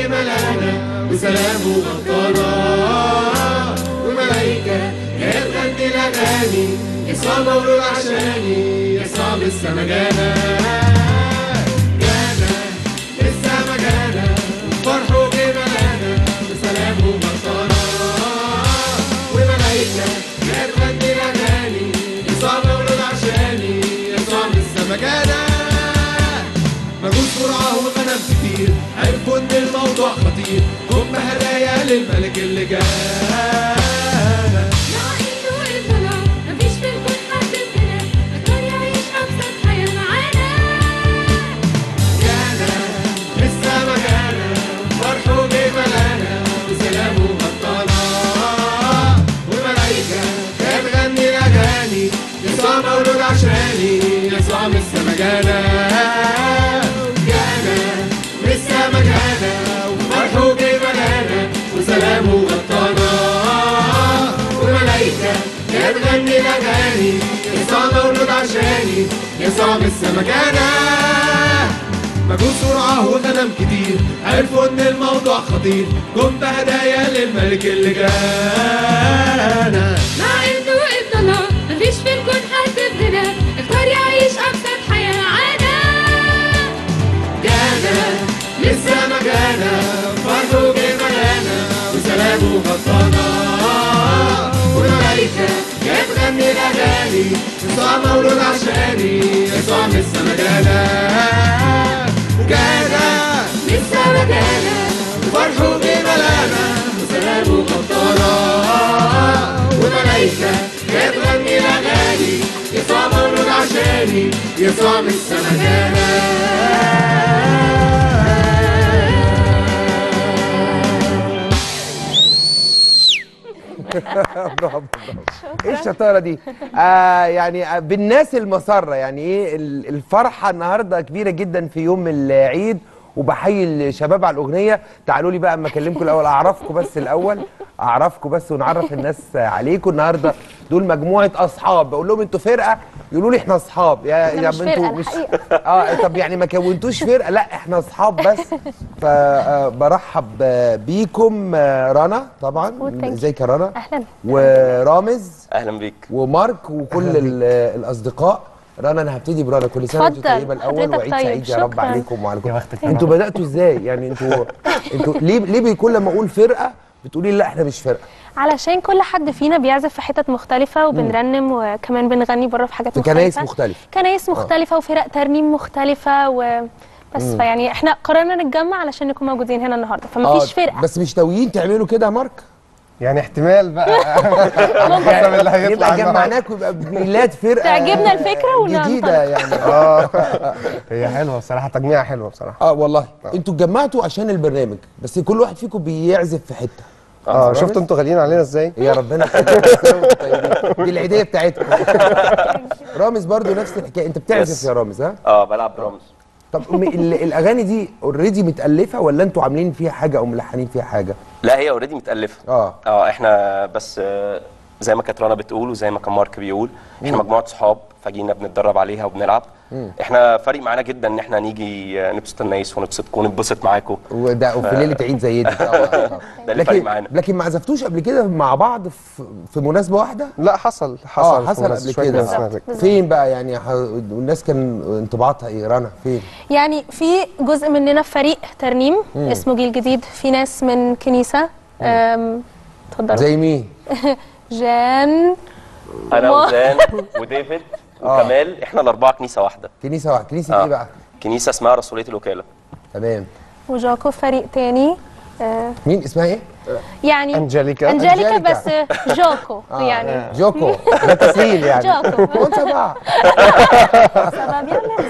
جه ملانا وسلامه غطانا وملايكة جاية تغني الأغاني يسوع مولود عشاني يسوع من السما جانا جانا لسه ما جانا فرحه جه ملانا وسلامه غطانا وملايكة جاية تغني الأغاني يسوع مولود عشاني يسوع من السما جانا مجوز قرعة وغنم كتير عرفوا ان الموضوع خطير جم هدايا للملك اللي جانا مع انه الطلع مفيش في الكون حد مننا يقدر يعيش ابسط حياه معانا جانا لسه ما جانا فرحه جه ملانا وسلامه غطانا والملايكة جاية تغني الأغاني يسوع مولود عشاني يسوع من السما جانا جانا لسه ما جانا وفرحه جه ملانا وسلامه غطانا والملايكة جاية تغني الأغاني يسوع مولود عشاني يسوع من السما جانا مجوز سرعة وغنم كتير عرفوا ان الموضوع خطير جم بهدايا للملك اللي جانا مع انه الطلع مفيش في الكون حد مننا يقدر يعيش ابسط حياه معانا جانا لسه ما جانا فرحه جه ملانا وسلامه غطانا والملايكة جاية تغني الأغاني يسوع مولود عشاني يسوع من السما جانا جانا لسه ما جانا وفرحه جه ملانا وسلامه غطانا والملايكة جاية تغني الأغاني يسوع مولود عشاني يسوع من السما جانا برافو برافو ايه الشطاره دي آه يعني آه، بالناس المسره يعني ايه ال- الفرحه النهارده كبيره جدا في يوم العيد وبحيي الشباب على الاغنيه تعالوا لي بقى اما اكلمكم الاول اعرفكم بس الاول اعرفكم بس ونعرف الناس عليكم النهارده دول مجموعه اصحاب بقول لهم انتوا فرقه يقولوا لي احنا اصحاب يا إحنا يا مش انتوا فرقة الحقيقة. اه طب يعني ما كونتوش فرقه لا احنا اصحاب بس فبرحب بيكم آه، رنا طبعا Thank you. ازيك يا رنا اهلا ورامز اهلا بيك ومارك وكل ال- الاصدقاء رنا انا هبتدي برانا كل سنه وانتم اتفضل. طيبه الاول حضرتك وعيد طيب. سعيد يا رب شكراً. عليكم وعليكم يا بختك. انتوا بداتوا ازاي يعني انتوا انتوا ليه ليه بي- كل ما اقول فرقه بتقولي لي لا احنا مش فرقه علشان كل حد فينا بيعزف في حتت مختلفة وبنرنم وكمان بنغني بره في حاجات في مختلفة كنايس مختلفه كنايس مختلفة وفرق ترنيم مختلفة و بس فيعني احنا قررنا نتجمع علشان نكون موجودين هنا النهارده فمفيش فرقة بس مش ناويين تعملوا كده يا مارك يعني احتمال بقى على حسب اللي هيطلع يبقى النهاردة. جمعناكم يبقى ميلاد فرقه تعجبنا الفكرة جديده وننطلق. يعني اه هي حلوه بصراحه تجميعه حلوه بصراحه اه والله انتوا اتجمعتوا عشان البرنامج بس كل واحد فيكم بيعزف في حته اه شفتوا انتوا غاليين علينا ازاي يا ربنا يخليكم. طيبين. دي العيديه بتاعتكم رامز برضو نفس الحكايه انت بتعزف Yes. يا رامز ها اه بلعب درامز طب م- ال- الاغاني دي اوريدي متالفه ولا انتوا عاملين فيها حاجه او ملحنين فيها حاجه لا هي اوريدي متالفه اه اه احنا بس آه، زي ما كانت رنا بتقول وزي ما كان مارك بيقول احنا مجموعه صحاب فجينا بنتدرب عليها وبنلعب احنا فارق معانا جدا ان احنا نيجي آه، نبسط الناس ونبسطكم ونتبسط معاكم وده وفي ليله عيد زي دي طبعاً. ده اللي فارق لكن معانا لكن ما عزفتوش قبل كده مع بعض في, في مناسبه واحده لا حصل حصل اه في حصل مناسبة قبل شوية كده مناسبات. فين بقى يعني ح- والناس كان انطباعاتها ايه رنا فين يعني في جزء مننا في فريق ترنيم اسمه جيل جديد في ناس من كنيسة أم، اتفضلوا زي مين جان انا وما- وزان وديفيد وكمال احنا الاربعه كنيسه واحده كنيسه واحده كنيسه آه. ايه بقى كنيسه اسمها رسوليه الوكاله تمام وجاكو في فريق تاني آه، مين اسمها ايه يعني أنجليكا. انجليكا أنجليكا. بس جوكو يعني جوكو ده تسهيل يعني جوكو وانت بقى سبب يعني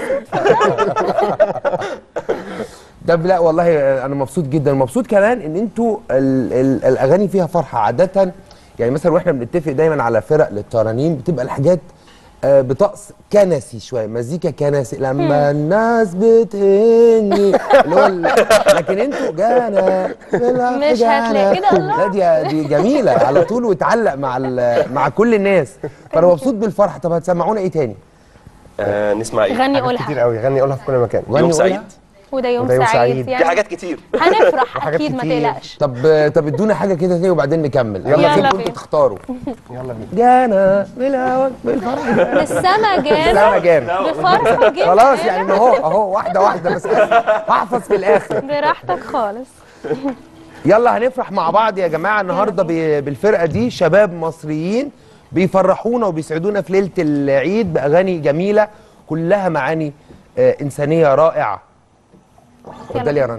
ده لا والله انا مبسوط جدا مبسوط كمان ان انتوا ال ال الاغاني فيها فرحه عاده يعني مثلا واحنا بنتفق دايما على فرق للترانيم بتبقى الحاجات آه، بطقس كنسي شويه مزيكا كنسي لما الناس بتهني اللي هو ال- لكن انتوا جانا بالحق مش جانا. هتلاقي كده، الله. لا دي دي جميله على طول وتعلق مع ال- مع كل الناس فانا مبسوط بالفرحه طب هتسمعونا ايه تاني آه نسمع ايه غني حاجات كتير قولها قوي غني قولها في كل مكان غني يوم قولها. سعيد وده يوم وده يوم سعيد, سعيد. في يعني حاجات كتير هنفرح وحاجات اكيد ما كتير. تقلقش طب طب ادونا حاجه كده تاني وبعدين نكمل يلا يلا سيبكم بينا. انتوا تختاروا يلا بينا جانا بالهوا بالفرح بالسما جانا سلامة جامد بفرحة جدا خلاص يعني ما هو اهو واحده واحده بس هحفظ في الاخر براحتك خالص يلا هنفرح مع بعض يا جماعه النهارده ب- بالفرقه دي شباب مصريين بيفرحونا وبيسعدونا في ليله العيد باغاني جميله كلها معاني آه، انسانيه رائعه اتفضلي يا رنا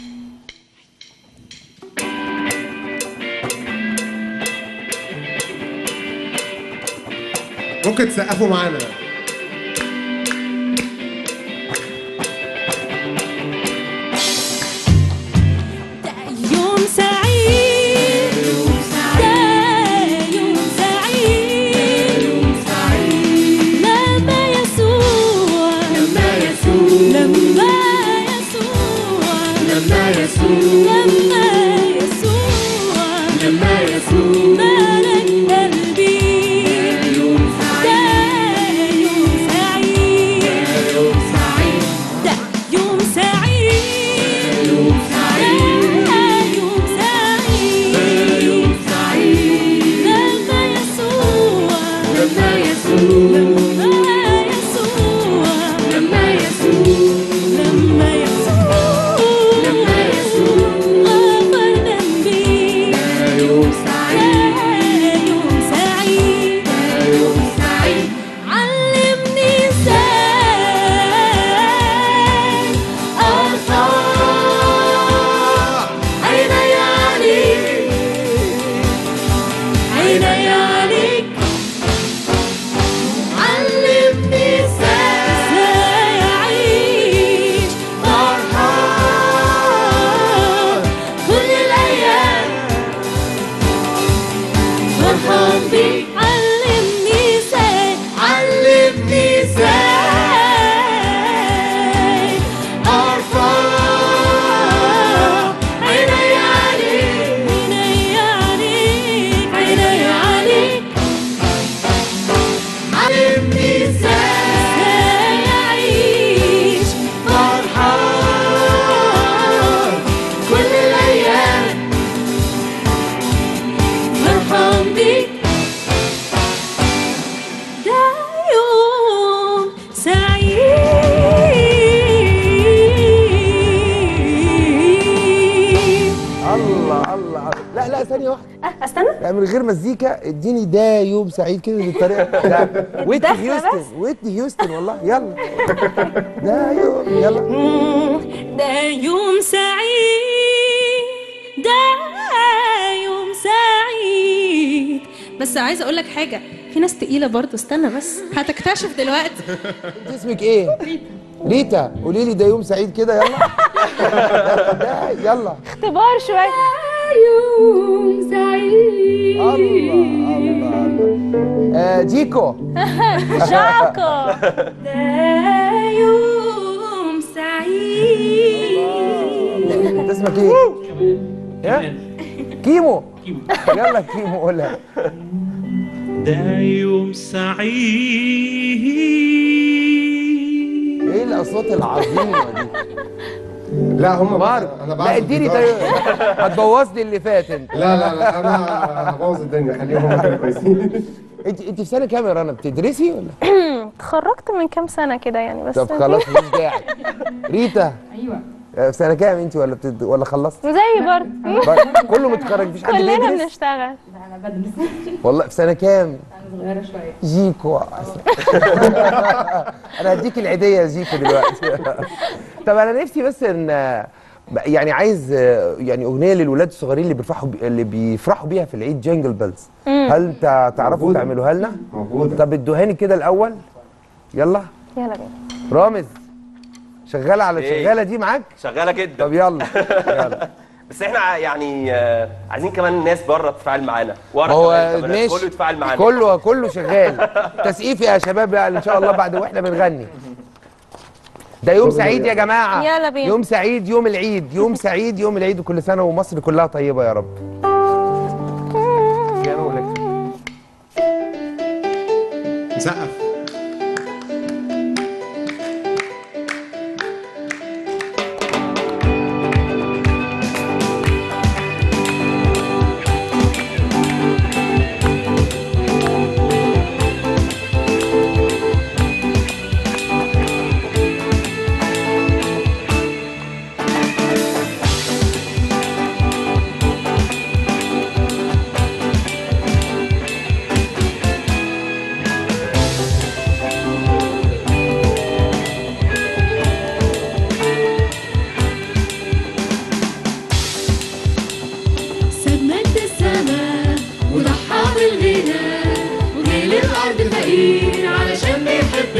ممكن تسقفوا معانا يوم سعيد ده يوم سعيد لما يسوع لما يسوع لما يسوع لما يسوع لما يسوع ملك قلبي ده يوم سعيد ده يوم سعيد يوم سعيد يوم سعيد لما يسوع لما يسوع لما يسوع لما يسوع لما يسوع غفر ذنبي يوم سعيد يوم سعيد يوم سعيد علمني ازاي ارفع عيني عليك عيني عليك علمني ازاي اعيش فرحان كل الايام فرحان بيك علمني ازاي علمني ازاي ارفع عيني عليك عيني عليك عيني عليك علمني ازاي اعيش فرحان كل الايام فرحان بيك ده يوم سعيد الله الله لا لا ثانيه واحده أه، استنى لا من غير مزيكا اديني ده يوم سعيد كده بالطريقه لا ويتني داخلة هيوستن بس. ويتني هيوستن والله يلا ده يوم يلا ده يوم سعيد ده يوم سعيد بس عايزه اقول لك حاجه في ناس تقيله برضه استنى بس هتكتشف دلوقتي انت اسمك ايه ريتا قولي لي ده يوم سعيد كده يلا ده يلا اختبار شوية يوم سعيد الله الله الله آه جيكو جاكو ده يوم سعيد انت اسمك ايه؟ ها؟ كيمو يلا كيمو قولها ده يوم سعيد ايه الاصوات العظيمه دي؟ لا هم مارك انا لا بعزف اديني جيتار. طيب هتبوظ لي اللي فات انت لا لا لا انا هبوظ الدنيا خليهم هم كده كويسين انت انت في سنه كام يا رنا بتدرسي ولا؟ اتخرجت من كام سنة كده يعني بس طب خلاص مش داعي ريتا ايوه في سنه كام انت ولا بتد... ولا خلصت؟ زي برضه بر- كله متخرج مفيش حد كلنا بيدرس بنشتغل والله في سنه كام؟ صغيره شويه جيكو انا هديك العيديه يا جيكو دلوقتي طب انا نفسي بس ان يعني عايز يعني اغنيه للولاد الصغيرين اللي بيفرحوا بي... اللي بيفرحوا بيها في العيد جانجل بيلز هل انت تعرفوا موجودة. تعملوها لنا؟ موجوده طب ادوهاني كده الاول يلا يلا بينا رامز شغاله على إيه؟ شغاله دي معاك؟ شغاله جدا طب يلا يلا بس احنا يعني آه، عايزين كمان ناس بره تتفاعل معانا ورا ما هو كمان كمان ماشي كله يتفاعل معانا كله كله شغال تسقيف يا شباب يعني ان شاء الله بعد واحنا بنغني ده يوم سعيد يا جماعه يلا بينا. يوم سعيد يوم العيد يوم سعيد يوم العيد وكل سنه ومصر كلها طيبه يا رب بيانو لك. نسقف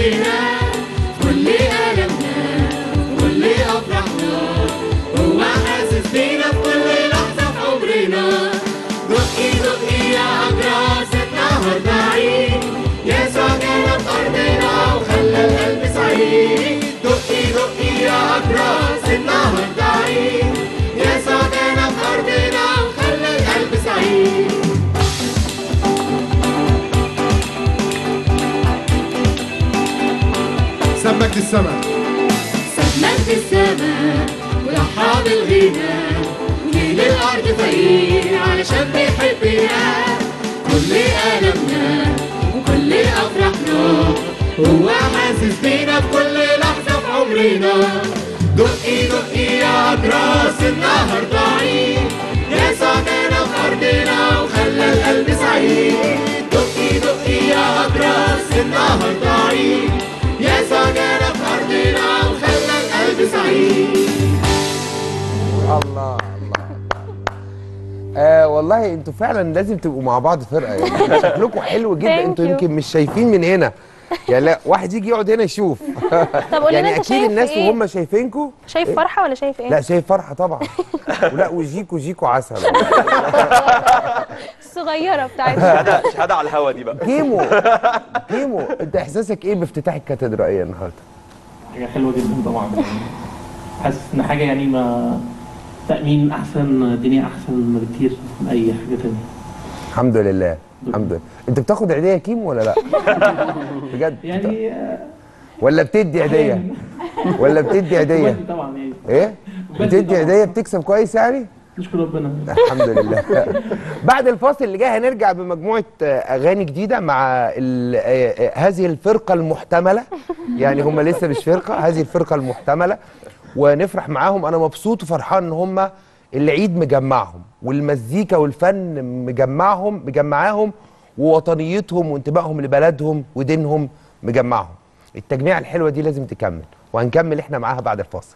حبنا كل ألمنا كل أفراحنا هو حاسس بينا في كل لحظة في عمرنا دقي دقي يا أجراس النهاردة عيد يسوع جانا في أرضنا وخلى القلب سعيد دقي دقي يا أجراس النهاردة عيد يسوع جانا في أرضنا وخلى القلب سعيد سمك السماء سمك السماء وضحى بالغنى وجه للأرض فقير علشان بيحبنا كل ألمنا وكل أفراحنا هو حاسس بينا في كل لحظة في عمرنا دقي دقي يا أجراس النهاردة عيد يسوع جانا في أرضنا وخلى القلب سعيد دقي دقي يا أجراس النهاردة عيد يسوع جانا في أرضنا وخلى القلب سعيد الله الله آه والله انتوا فعلا لازم تبقوا مع بعض فرقه يعني شكلكم حلو جدا Thank انتوا you. يمكن مش شايفين من هنا يعني لا واحد يجي يقعد هنا يشوف طب قول لنا يعني انت اكيد شايف الناس ايه؟ وهم شايفينكم شايف فرحه ولا شايف ايه؟ لا شايف فرحه طبعا ولا وجيكو جيكو عسل الصغيره بتاعتنا شهاده شهاده على الهوا دي بقى كيمو كيمو انت احساسك ايه بافتتاح الكاتدرائيه النهارده حاجة حلوة جدا طبعا يعني حاسس إن حاجة يعني ما تأمين أحسن الدنيا أحسن بكتير من أي حاجة تانية الحمد لله الحمد لله انت بتاخد عيديه كيمو ولا لا بجد يعني آه، ولا بتدي عيديه ولا بتدي عيديه بدي طبعا يعني ايه بدي بتدي طبعاً. عيديه بتكسب كويس يعني نشكر ربنا الحمد لله بعد الفاصل اللي جاي هنرجع بمجموعه آه، اغاني جديده مع ال- آه، آه، هذه الفرقه المحتمله يعني هم لسه مش فرقه هذه الفرقه المحتمله ونفرح معاهم انا مبسوط وفرحان ان هم العيد مجمعهم والمزيكا والفن مجمعهم مجمعاهم ووطنيتهم وانتمائهم لبلدهم ودينهم مجمعهم التجميع الحلوه دي لازم تكمل وهنكمل احنا معاها بعد الفاصل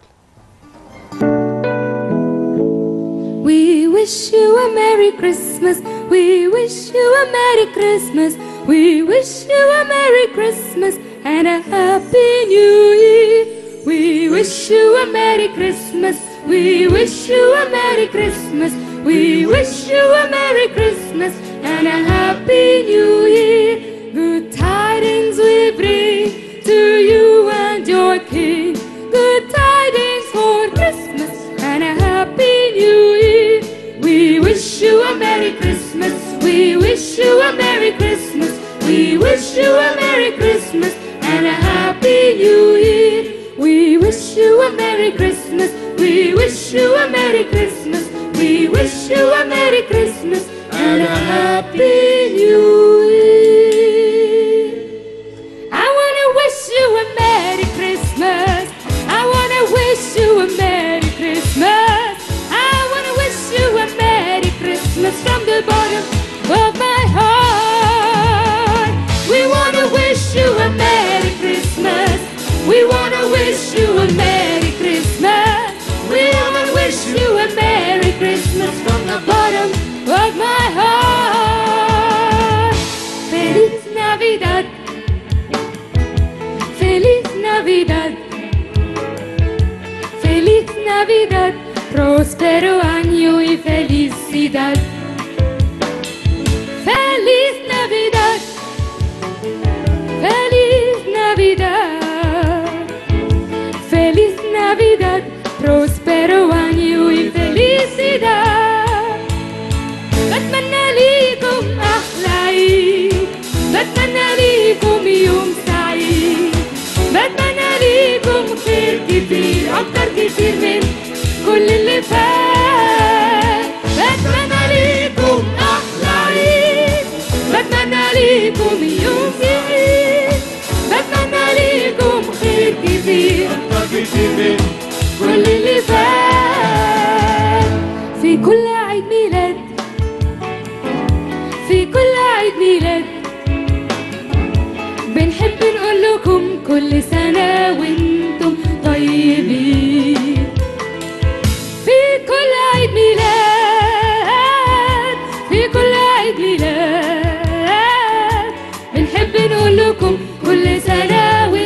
We wish you a Merry Christmas. We wish you a Merry Christmas. We wish you a Merry Christmas and a Happy New Year. We wish you a Merry Christmas. We wish you a Merry Christmas. We wish you a Merry Christmas and a Happy New Year. Good tidings we bring to you and your King. Good tidings for Christmas and a Happy New Year. We wish you a Merry Christmas. We wish you a Merry Christmas. We wish you a Merry Christmas and a Happy New Year. We wish you a Merry Christmas. We wish you a Merry Christmas. We wish you a Merry Christmas and a Happy New Year. I wanna wish you a Merry Christmas. I wanna wish you a Merry Christmas. I wanna wish you a Merry Christmas from the bottom of my heart. We wanna wish you a Merry Christmas. We wanna wish you a Merry Christmas. We wanna wish you a Merry Christmas from the bottom of my heart. Feliz Navidad. Feliz Navidad, feliz Navidad, próspero año y felicidad. Feliz Navidad, feliz Navidad, feliz Navidad, próspero año y felicidad. بتمنى ليكم أحلى عيد بتمنى ليكم يوم سعيد بتمنى ليكم خير كتير أكتر كتير من كل اللي فات بتمنى ليكم أحلى عيد بتمنى ليكم يوم سعيد بتمنى ليكم خير كتير أكتر كتير من كل اللي فات في كل عيد ميلاد في كل عيد ميلاد بنحب نقول لكم كل سنة وانتم طيبين في كل عيد ميلاد في كل عيد ميلاد بنحب نقول لكم كل سنة وانتم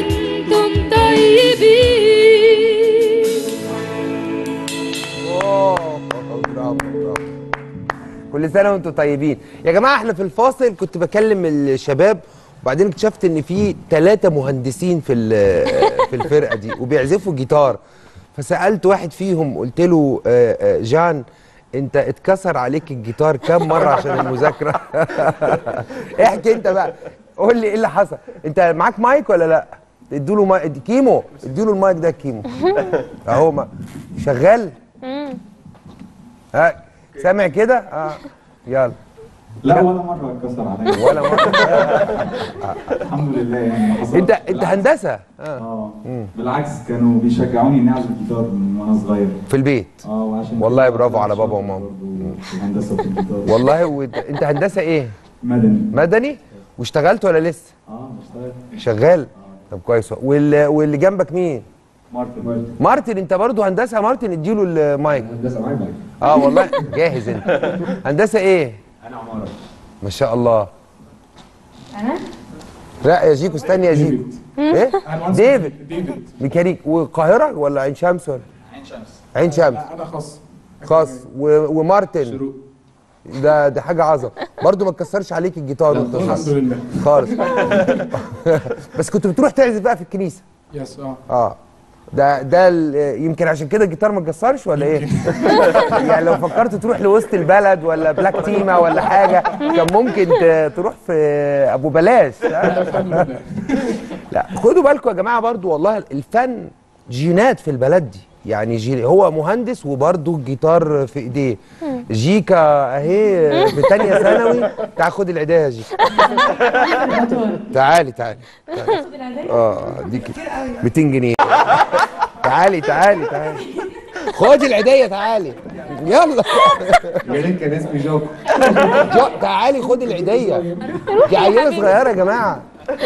كل سنه وانتم طيبين يا جماعه احنا في الفاصل كنت بكلم الشباب وبعدين اكتشفت ان في ثلاثه مهندسين في ال- في الفرقه دي وبيعزفوا جيتار فسالت واحد فيهم قلت له آه، آه، جان انت اتكسر عليك الجيتار كام مره عشان المذاكره احكي انت بقى قول لي ايه اللي حصل انت معاك مايك ولا لا ادوا له مايك كيمو ادوا له المايك ده كيمو اهو ما شغال ها سامع كده اه يلا لا ولا مره اتكسر عليا ولا مره الحمد لله يعني ما حصلش. انت انت بالعكس. هندسه اه اه بالعكس كانوا بيشجعوني اني اعزف جيتار من وانا صغير في البيت اه وعشان والله كده برافو على شاطر بابا وماما. برضو في الهندسه وفي الجيتار والله وانت انت هندسه ايه مدني مدني واشتغلت ولا لسه اه بشتغل شغال طب كويس واللي, واللي جنبك مين مارتن مارتن انت برضو هندسه يا مارتن اديله المايك هندسه معايا معايا اه والله جاهز انت هندسه ايه انا عماره ما شاء الله انا لا يا جيكو استني يا جيكو ايه ديفيد ديفيد ميكانيك والقاهره ولا عين شمس ولا عين شمس عين شمس انا خاص خاص و... ومارتن شروق ده ده حاجه عظمه برضو ما تكسرش عليك الجيتار وانت الحمد صغير. لله خالص بس كنت بتروح تعزف بقى في الكنيسه يس اه اه ده ده ال- يمكن عشان كده الجيتار ما اتكسرش ولا ايه؟ يعني لو فكرت تروح لوسط البلد ولا بلاك تيما ولا حاجه كان ممكن ت- تروح في ابو بلاش لا خدوا بالكم يا جماعه برضو والله الفن جينات في البلد دي يعني جي هو مهندس وبرضه الجيتار في ايديه جيكا اهي في تانية ثانوي تعال خد العيدية يا جيكا تعالي تعالي تعالي. اه اديك 200 جنيه تعالي تعالي تعالي خدي العيدية تعالي يلا غيرين كان اسمي جوكر جو تعالي خدي العيدية دي عيلة صغيرة يا جماعة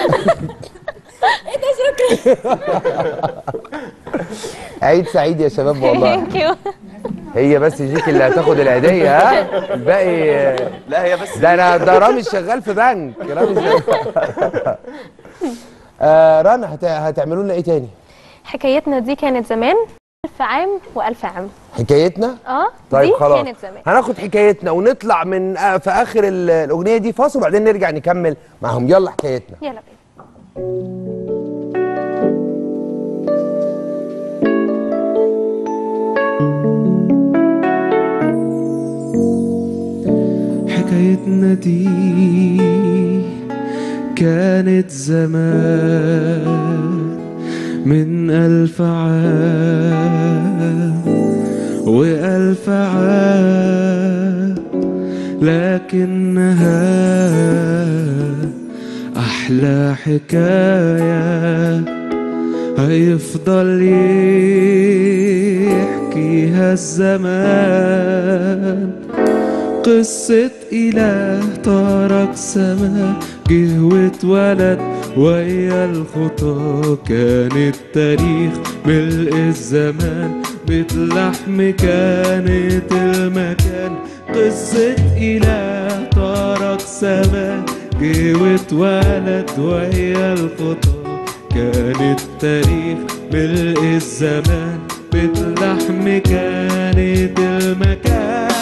عيد سعيد يا شباب والله ثانك يو هي بس جيك اللي هتاخد العيدية ها الباقي لا هي بس ده انا ده رامي شغال في بنك رامي شغال آه رنا هت... هتعملوا لنا ايه تاني؟ حكايتنا دي كانت زمان ألف عام وألف عام حكايتنا؟ اه طيب دي خلاص كانت زمان هناخد حكايتنا ونطلع من آه في اخر ال- الاغنيه دي فاصل وبعدين نرجع نكمل معاهم يلا حكايتنا يلا بينا حكايتنا دي كانت زمان من ألف عام وألف عام لكنها أحلى حكاية هيفضل يحكيها الزمان قصة إله ترك سما جه واتولد ويا الخطى كان التاريخ ملء الزمان بتلحم كانت المكان قصة إله ترك سما جه واتولد ويا الخطى كان التاريخ ملء الزمان بتلحم كانت المكان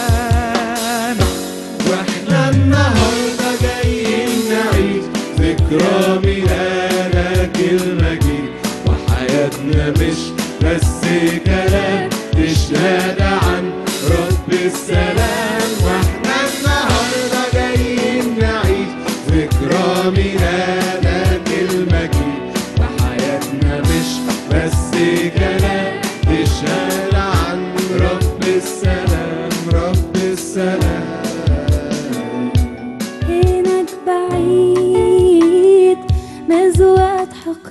واحنا النهارده جايين نعيش ذكرى ميلادك المجيد وحياتنا مش بس كلام تشهد عن رب السلام واحنا النهارده جايين نعيش ذكرى ميلادك المجيد وحياتنا مش بس كلام تشهد عن رب السلام رب السلام هناك بعيد مزوات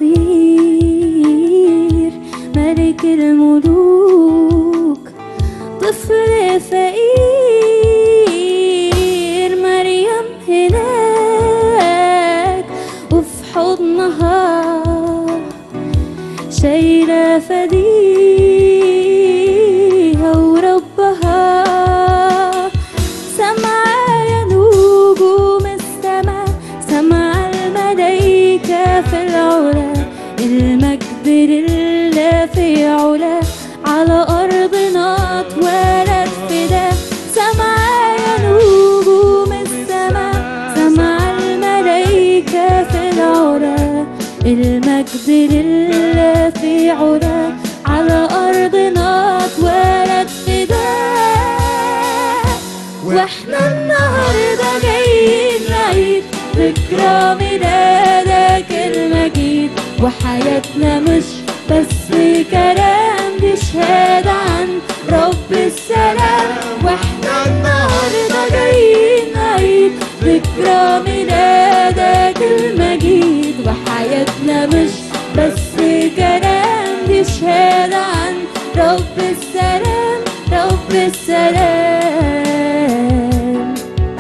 حقير ملك الملوك طفل فقير مريم هناك وفي حضنها شايلة فديها وربها سمع يا نجوم السماء سمع الملايكة في العلا المجد لله في علا المجد لله في علا على أرضنا اتولد فداء واحنا النهارده جايين نعيد ذكرى ميلادك المجيد وحياتنا مش بس كلام دي شهادة عن رب السلام واحنا النهارده جايين نعيد ذكرى ميلادك المجيد وحياتنا مش بس كلام دي شهادة عن رب السلام رب السلام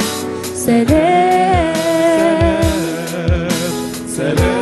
سلام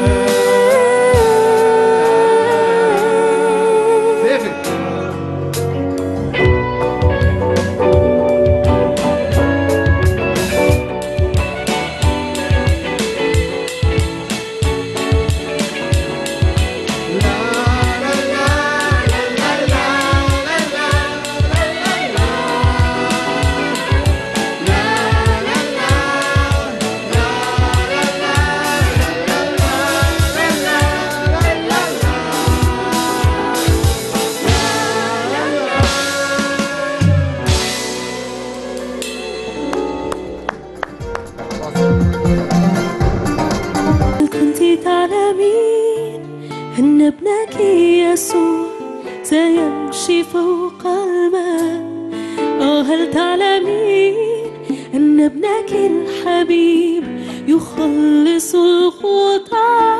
هل كنت تعلمين أن ابنك يسوع سيمشي فوق الماء آه هل تعلمين أن ابنك الحبيب يخلص الخطى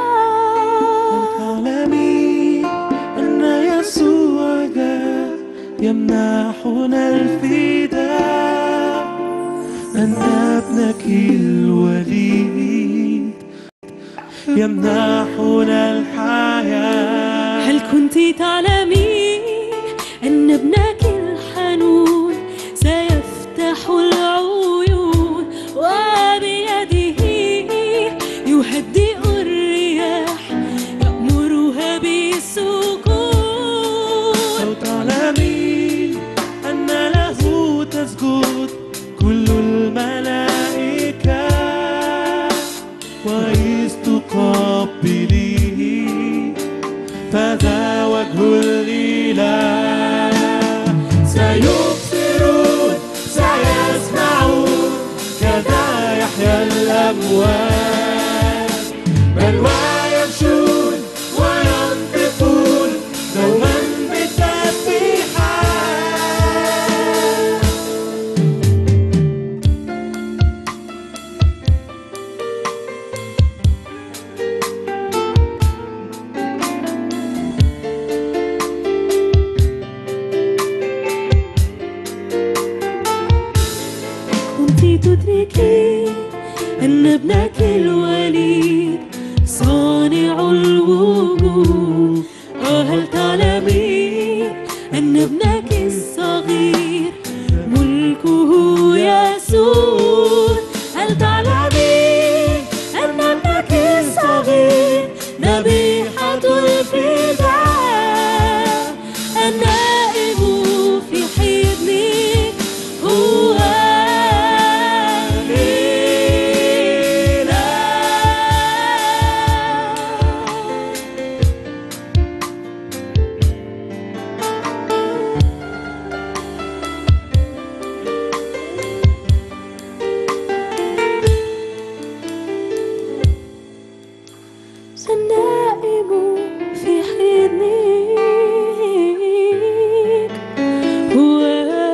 تعلمين أن يسوع جاء يمنحنا الفداء أن ابنك الوليد يمنحنا الحياة هل كنت تعلمين أن ابنك الحنون سيفتح العيون وبيده يهدئ الرياح يأمرها بالسكون لو تعلمين أن له تسجد كل الملائكة وإذ تقبليه فذا وجه الإله سيبصرون سيسمعون كذا يحيا الأموات بل ويمشون وينطقون دوما بالتسبيحات كنت تدركي أن ابنك الوليد صانع الوجود وهل تعلمين أن ابنك الصغير ملكه يسود هل تعلمين أن ابنك الصغير ذبيحة الفداء النائم في حضنك هو النائم في حضنك هو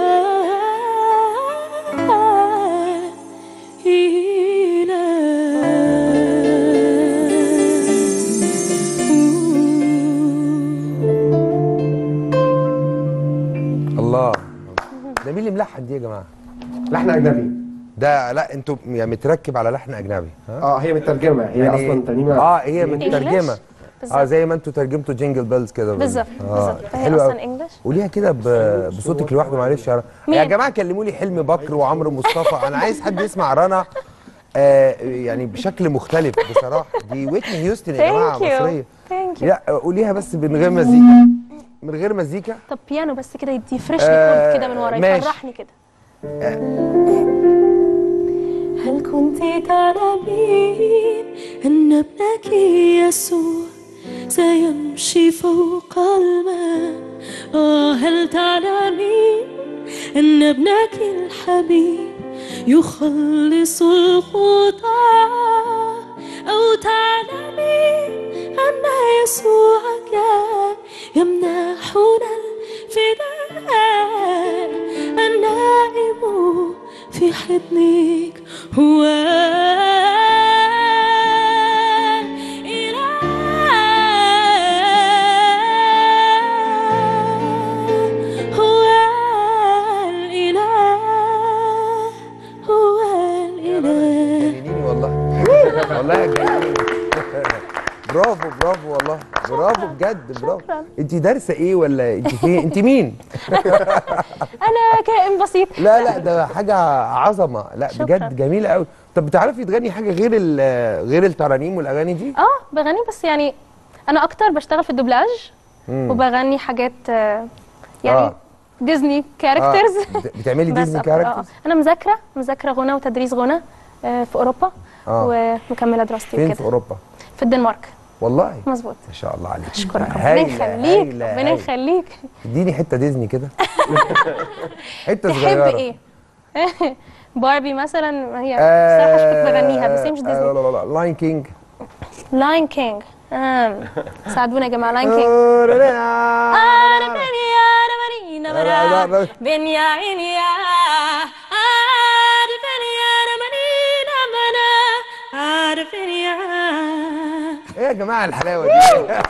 الله ده مين اللي ملحن دي يا جماعه لحن اجنبي ده لا انتوا يعني متركب على لحن اجنبي ها اه هي مترجمه هي يعني اصلا ترجمه اه هي English؟ مترجمه اه بالظبط. زي ما انتوا ترجمتوا جينجل بيلز كده بالظبط آه، بالظبط فهي حلو أوي. اصلا انجلش قوليها كده ب- بصوتك لوحده معلش يا رنا. مين؟ يا جماعه كلموا لي حلمي بكر وعمرو مصطفى انا عايز حد يسمع رنا آه يعني بشكل مختلف بصراحه دي ويتني هيوستن يا جماعه Thank you. مصريه Thank you. لا قوليها بس من غير مزيكا من غير مزيكا طب بيانو بس كده يدي فريش آه، كده من ورا ماشي. يفرحني كده هل كنت تعلمين أن ابنك يسوع سيمشي فوق الماء آه هل تعلمين أن ابنك الحبيب يخلص الخطى أو تعلمين أن يسوع جاء يمنحنا الفداء النائم في حضنك هو الإله هو الإله هو الإله جنيني والله والله جنيني برافو برافو والله برافو بجد برافو انت دارسه ايه ولا انت فين انت مين انا كائن بسيط لا لا ده حاجه عظمه لا شكراً. بجد جميله قوي طب بتعرفي تغني حاجه غير ال- غير الترانيم والاغاني دي اه بغني بس يعني انا اكتر بشتغل في الدوبلاج مم. وبغني حاجات آه، يعني آه. ديزني كاركترز آه، بت- بتعملي بس ديزني أكتر، آه. كاركترز انا مذاكره مذاكره غنى وتدريس غنى آه، في اوروبا آه. ومكمله دراستي فين في وكده اوروبا في الدنمارك والله مظبوط ما شاء الله عليك اشكرك ربنا هايلة، يخليك هايلة، ربنا هايلة. يخليك اديني حته ديزني كده حته تحب صغيره ايه باربي مثلا هي بصراحه مش كنت بغنيها بس هي مش لا ديزني لا لا لاين كينج لاين كينج ساعدونا يا جماعه لاين كينج انا بني انا بني لا، لا، نمرا لا. بني يا عيني يا عارفني انا بني نمرا عارفني يا ايه يا جماعه الحلاوه دي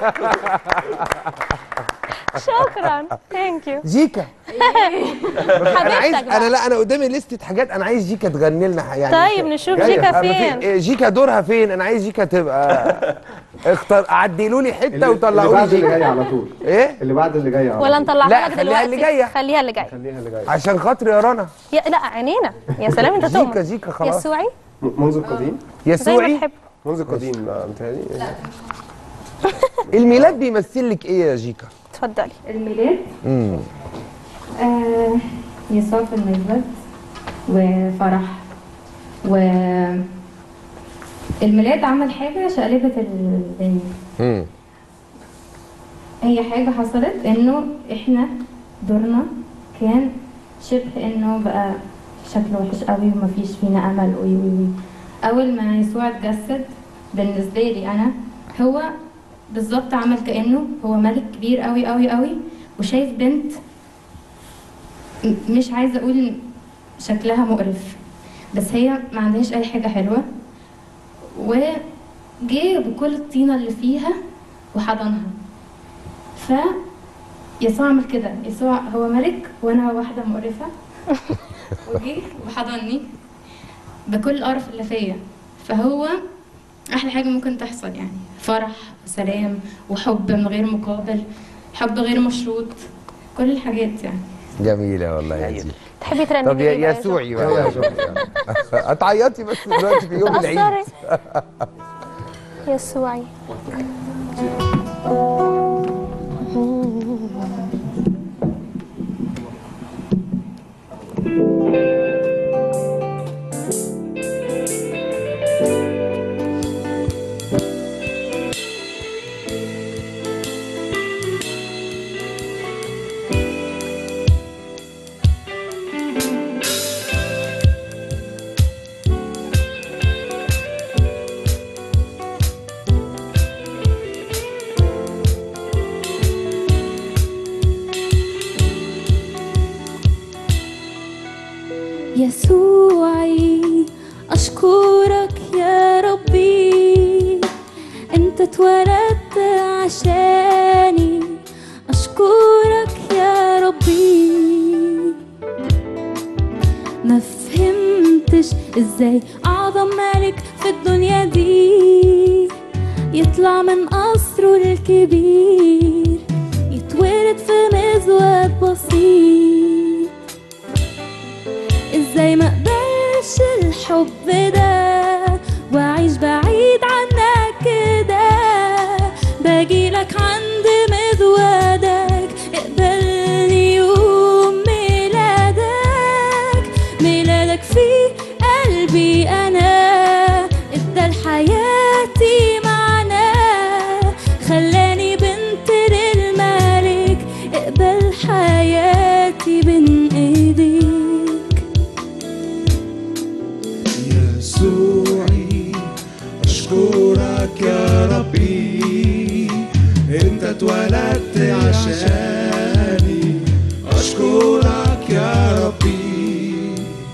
شكرا ثانك يو جيكا انا عايز حبيبتك انا بقى. لا انا قدامي لستة حاجات انا عايز جيكا تغني لنا يعني طيب نشوف يعني جيكا أنا في- فين. إيه، جيكا دورها فين انا عايز جيكا تبقى اختار عدلوا لي حته اللي وطلعوا لي بعد اللي جاي جيكا على طول ايه اللي بعد اللي جاي على ولا طول. نطلعها لا، لك خليها دلوقتي اللي جاية. خليها اللي جايه خليها اللي جايه عشان خاطري يا رنا يا لا عينينا يا سلام انت جيكا تؤمن جيكا خلاص يسوعي منذ القديم زي ما يسوعي تحب منذ القديم آه، متهيألي الميلاد بيمثل لك ايه يا جيكا اتفضلي الميلاد امم آه يسوع في الميلاد وفرح و الميلاد عمل حاجة شقلبت الدنيا امم هي حاجة حصلت انه احنا دورنا كان شبه انه بقى شكله وحش قوي ومفيش فينا امل وي وي وي اول ما يسوع اتجسد بالنسبة لي انا هو بالظبط عمل كأنه هو ملك كبير قوي قوي قوي وشايف بنت م- مش عايزة اقول شكلها مقرف بس هي ما عندهاش اي حاجة حلوة وجه بكل الطينة اللي فيها وحضنها ف يسوع عمل كده يسوع هو ملك وانا واحده مقرفه وجه وحضني بكل القرف اللي فيا فهو احلى حاجه ممكن تحصل يعني فرح وسلام وحب من غير مقابل حب غير مشروط كل الحاجات يعني جميله والله يا جيكا تحبي ترنمي طب يا إيه بقى يسوعي زوجي؟ بقى هتعيطي بس دلوقتي في يوم العيد تأثري. يسوعي يسوعي أشكرك يا ربي أنت اتولدت عشاني أشكرك يا ربي ما فهمتش ازاي أعظم ملك في الدنيا دي يطلع من قصره الكبير يتولد في مزود بسيط ازاي ما اقبلش الحب ده واعيش بعيد عنك كده باجيلك عند مذودك اقبلني يوم ميلادك ميلادك في قلبي انا ادى الحياة حياتي معناه خلاني بنت للملك اقبل حياتي بين ايديك يسوعي أشكرك يا ربي أنت اتولدت عشاني أشكرك يا ربي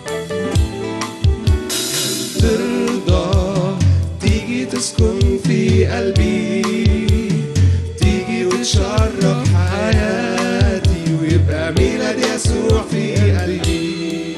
ترضى تيجي تسكن في قلبي تيجي وتشرف حياتي ويبقى ميلاد يسوع في قلبي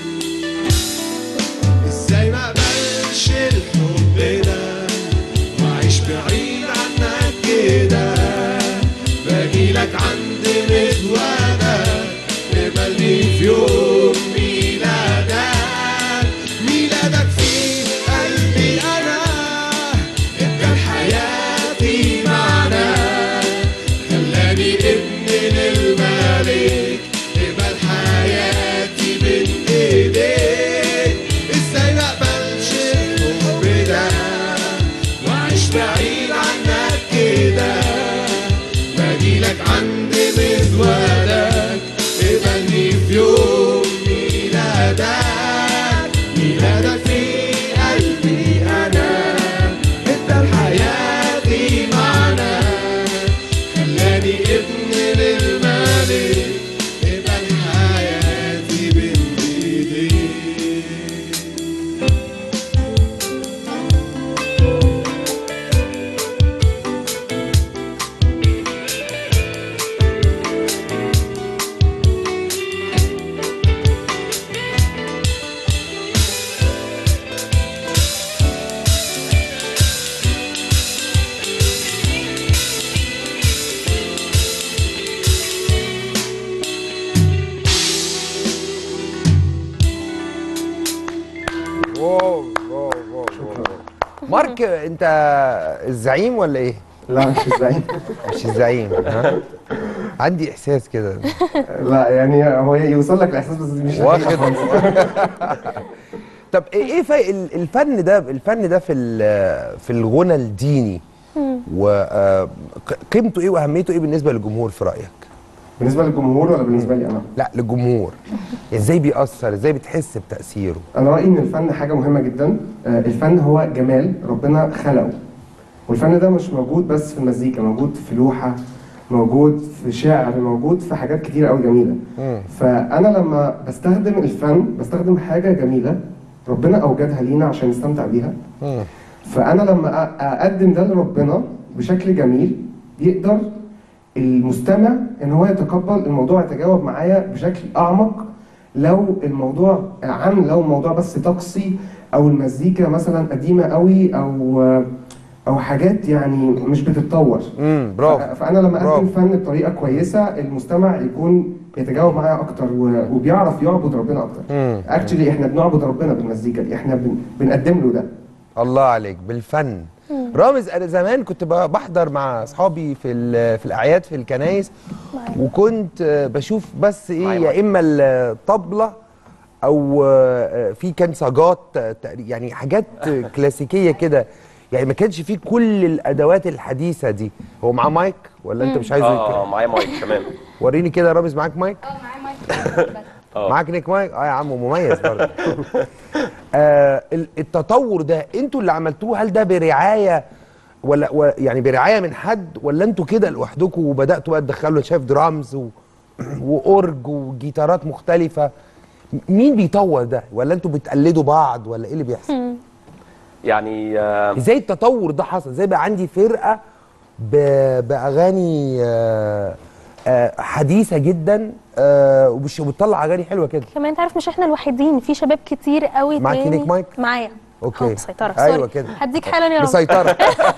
ازاي ما اقبلش الحب ده واعيش بعيد عنك كده باجيلك عند مدودك قبلني في يوم ميلادك ميلادك في قلبي انا ادى حياتي معنا خلاني ابن للملك قبل حياتي بين ايديك ازاي ما اقبلش الحب ده واعيش بعيد عنك كده باجيلك عند مدودك قبلني في يوم ميلادك ميلادك في قلبي انا ادى حياتي معنا خلاني ابن للملك قبل حياتي بين ايديك واو واو واو واو. مارك انت الزعيم ولا ايه؟ لا مش الزعيم مش الزعيم ها؟ عندي احساس كده لا يعني هو يوصل لك الاحساس بس مش واخد طب ايه ايه فا- ال- الفن ده الفن ده في ال- في الغنى الديني وقيمته ايه واهميته ايه بالنسبه للجمهور في رايك؟ بالنسبه للجمهور ولا بالنسبه لي انا؟ لا للجمهور ازاي بيأثر ازاي بتحس بتأثيره؟ انا رايي ان الفن حاجه مهمه جدا آه، الفن هو جمال ربنا خلقه والفن ده مش موجود بس في المزيكا موجود في لوحه موجود في شعر موجود في حاجات كتير قوي جميله فانا لما بستخدم الفن بستخدم حاجه جميله ربنا اوجدها لينا عشان نستمتع بيها فانا لما أ- اقدم ده لربنا بشكل جميل يقدر المستمع ان هو يتقبل الموضوع يتجاوب معايا بشكل اعمق لو الموضوع عن لو الموضوع بس طقسي او المزيكا مثلا قديمه قوي او او حاجات يعني مش بتتطور امم برافو فانا لما برافو. اقدم فن بطريقه كويسه المستمع يكون بيتجاوب معايا اكتر و- وبيعرف يعبد ربنا اكتر مم. اكشلي احنا بنعبد ربنا بالمزيكا دي احنا بن... بنقدم له ده الله عليك بالفن رامز انا زمان كنت ب- بحضر مع اصحابي في ال- في الاعياد في الكنايس وكنت آه، بشوف بس ايه يا اما الطبله او آه، في كان صاجات آه، تقري- يعني حاجات كلاسيكيه كده يعني ما كانش فيه كل الادوات الحديثه دي هو معاه مايك ولا انت مش عايزه اه يتكلم؟ اه معايا مايك تمام وريني كده يا رامز معاك مايك اه معاك نيك مايك اه يا عم مميز برضه آه ال- التطور ده انتوا اللي عملتوه هل ده برعايه ولا و- يعني برعايه من حد ولا انتوا كده لوحدكم وبداتوا بقى تدخلوا شايف درامز و... واورج وجيتارات مختلفه م- مين بيطور ده ولا انتوا بتقلدوا بعض ولا ايه اللي بيحصل يعني آه، ازاي التطور ده حصل ازاي بقى عندي فرقه ب... باغاني آه آه حديثه جدا آه وبش- وبتطلع اغاني حلوه كده كمان انت عارف مش احنا الوحيدين في شباب كتير قوي معاكي تاني نيك مايك؟ معايا اوكي اه مسيطرة ايوه سوري. كده هديك حالا يا رب مسيطره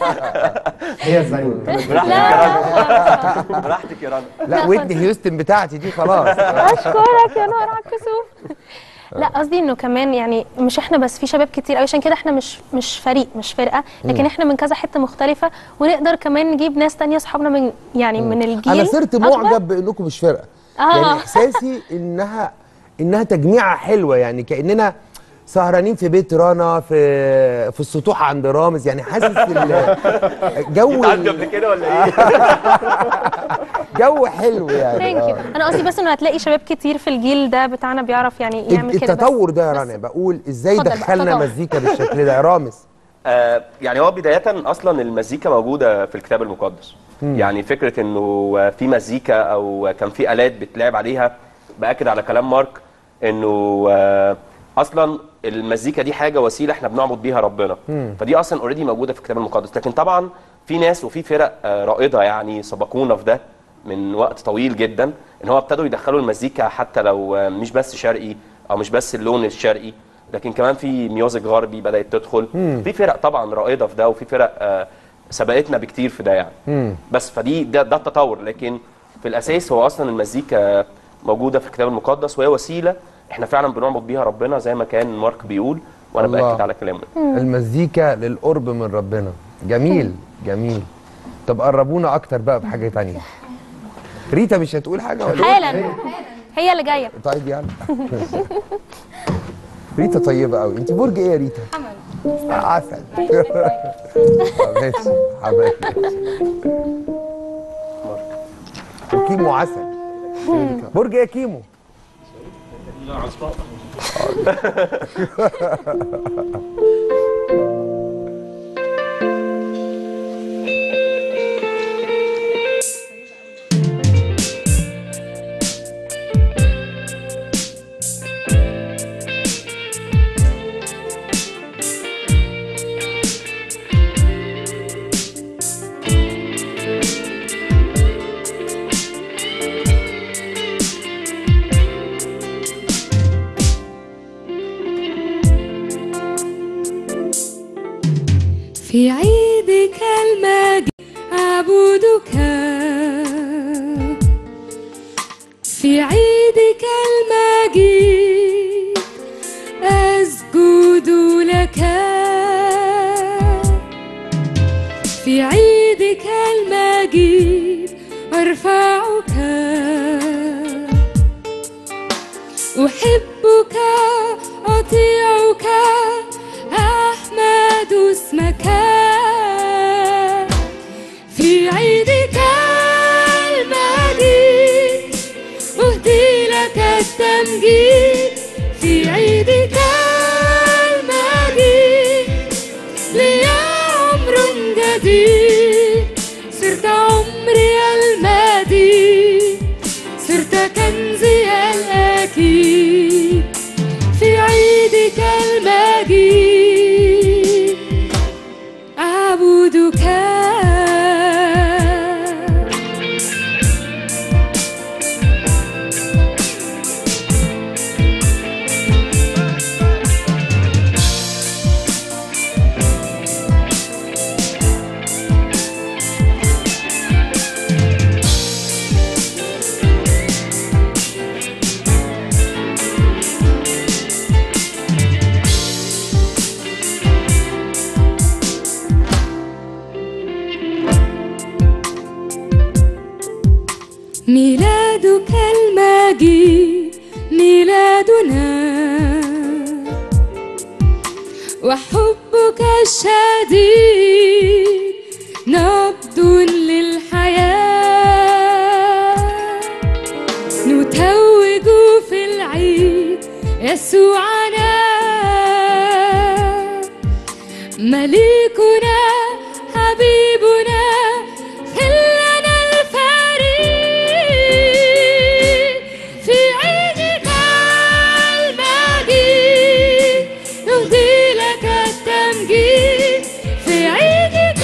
هي الزعيمه براحتك يا رنا براحتك يا رنا لا ويتني هيوستن بتاعتي دي خلاص اشكرك يا نهار على الكسوف لا قصدي انه كمان يعني مش احنا بس في شباب كتير قوي عشان كده احنا مش مش فريق مش فرقه لكن مم. احنا من كذا حته مختلفه ونقدر كمان نجيب ناس تانية اصحابنا من يعني من الجيل انا صرت أكبر. معجب بانكم مش فرقه آه. يعني احساسي انها انها تجميعه حلوه يعني كاننا سهرانين في بيت رنا في في السطوح عند رامز يعني حاسس ال- جو عدى قبل كده ولا ايه؟ جو حلو يعني ثانك يو آه. انا قصدي بس انه هتلاقي شباب كتير في الجيل ده بتاعنا بيعرف يعني يعمل كده بس. التطور ده يا رنا بقول ازاي اتفضل بقى، دخلنا تطور. مزيكا بالشكل ده يا رامز آه، يعني هو بداية أصلا المزيكا موجودة في الكتاب المقدس مم. يعني فكرة إنه آه، في مزيكا أو كان في آلات بتلعب عليها بأكد على كلام مارك إنه آه، أصلا المزيكا دي حاجة وسيلة إحنا بنعبد بيها ربنا مم. فدي أصلا أوريدي موجودة في الكتاب المقدس لكن طبعا في ناس وفي فرق آه، رائدة يعني سبقونا في ده من وقت طويل جدا إن هو ابتدوا يدخلوا المزيكا حتى لو آه، مش بس شرقي أو مش بس اللون الشرقي لكن كمان في ميوزك غربي بدأت تدخل مم. في فرق طبعا رائده في ده وفي فرق آه، سبقتنا بكتير في ده يعني مم. بس فدي ده, ده التطور لكن في الاساس هو اصلا المزيكا موجوده في الكتاب المقدس وهي وسيله احنا فعلا بنعبد بيها ربنا زي ما كان مارك بيقول وانا الله. باكد على كلامه المزيكا للقرب من ربنا جميل جميل طب قربونا اكتر بقى بحاجه تانية ريتا مش هتقول حاجه ولا إيه؟ حالا هي اللي جايه طيب يلا ريتا طيبه قوي انت برج ايه يا ريتا حمل عسل ماشي حبايبي وكيمو عسل برج ايه يا كيمو في عيدك المجيد أعبدك في عيدك المجيد أسجد لك في عيدك المجيد أرفعك أحبك أطيعك أحمد اسمك في عيدك المجيد أهدي لك التمجيد في عيدك المجيد لي عمر جديد صرت عمري المديد صرت كنزي الأكيد في عيدك المجيد أعبدك ميلادك المجيد ميلادنا وحبك الشديد نبض للحياة نتوج في العيد يسوعنا مليكنا حبيبنا خلنا الفريد في عيدك المجيد نهدي لك التمجيد في عيدك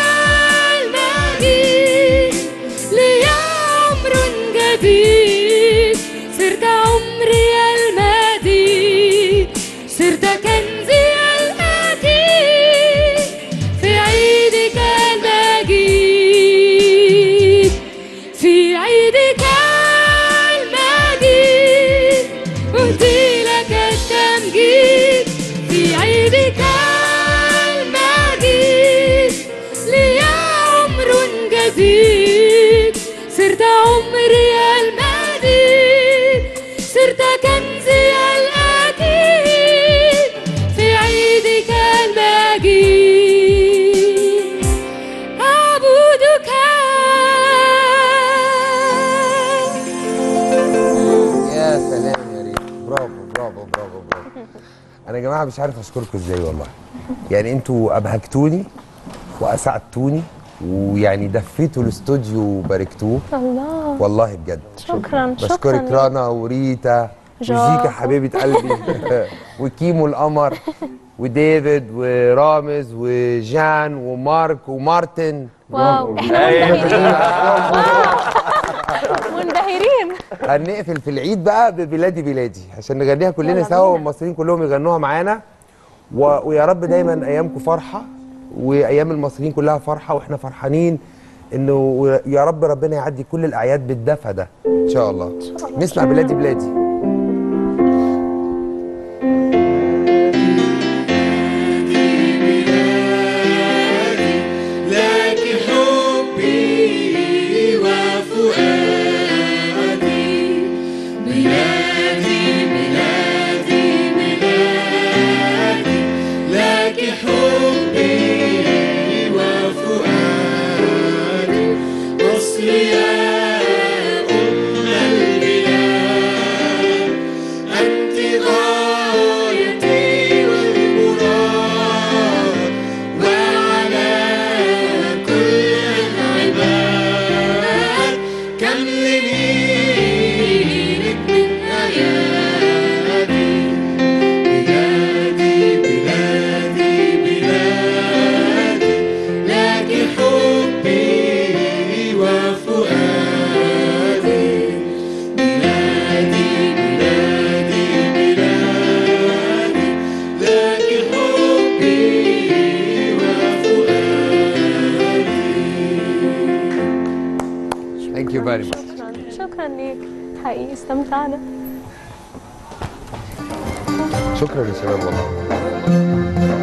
المجيد لي عمر جديد صرت عمري المديد صرت كنزي الأكيد في عيدك المجيد في عيدك المجيد أهدي لك التمجيد في عيدك المجيد لي عمر جديد صرت عمري المديد صرت كنزي الأكيد برافو برافو انا يا جماعه مش عارف اشكركم ازاي والله يعني انتوا ابهجتوني واسعدتوني ويعني دفيتوا الاستوديو وباركتوه الله والله بجد شكرا بشكرك شكرا رنا وريتا جا. وجيكا حبيبه قلبي وكيمو القمر وديفيد ورامز وجان ومارك ومارتن واو احنا منبهرين هنقفل في العيد بقى ببلادي بلادي عشان نغنيها كلنا يلا سوا بينا. والمصريين كلهم يغنوها معانا و... ويا رب دايما ايامكم فرحه وايام المصريين كلها فرحه واحنا فرحانين انه يا رب ربنا يعدي كل الاعياد بالدفى ده ان شاء الله نسمع بلادي بلادي لك حبي وفؤادي بلادي بلادي بلادي لك حبي وفؤادي مصر يا أم البلاد أنت غايتي والمراد وعلى كل العباد كم لميلك من أيادي بلادي بلادي بلادي لك حبي وفؤادي بلادي بلادي بلادي لك حبي ثانك يو فيري ماتش شكرا شكرا ليك حقيقي استمتعنا شكرا يا شباب والله